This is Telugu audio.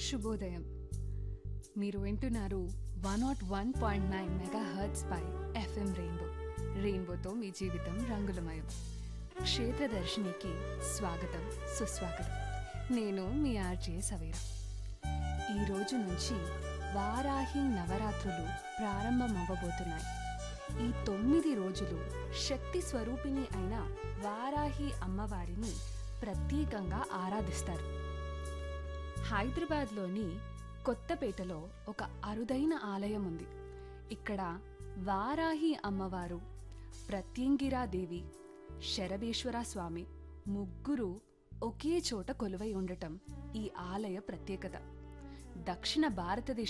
శుభోదయం మీరు వింటున్నారు one not one point nine megahertz పై ఎఫ్ఎం రెయిన్బో రెయిన్బోతో మీ జీవితం రంగులమయం క్షేత్రదర్శినికి స్వాగతం సుస్వాగతం నేను మీ ఆర్జే సవేరా ఈ రోజు నుంచి వారాహి నవరాత్రులు ప్రారంభమవ్వబోతున్నాయి ఈ తొమ్మిది రోజులు శక్తి స్వరూపిణి అయిన వారాహి అమ్మవారిని ప్రత్యేకంగా ఆరాధిస్తారు హైదరాబాద్లోని కొత్తపేటలో ఒక అరుదైన ఆలయం ఉంది ఇక్కడ వారాహి అమ్మవారు ప్రత్యంగిరాదేవి శరభేశ్వర స్వామి ముగ్గురు ఒకే చోట కొలువై ఉండటం ఈ ఆలయ ప్రత్యేకత దక్షిణ భారతదేశ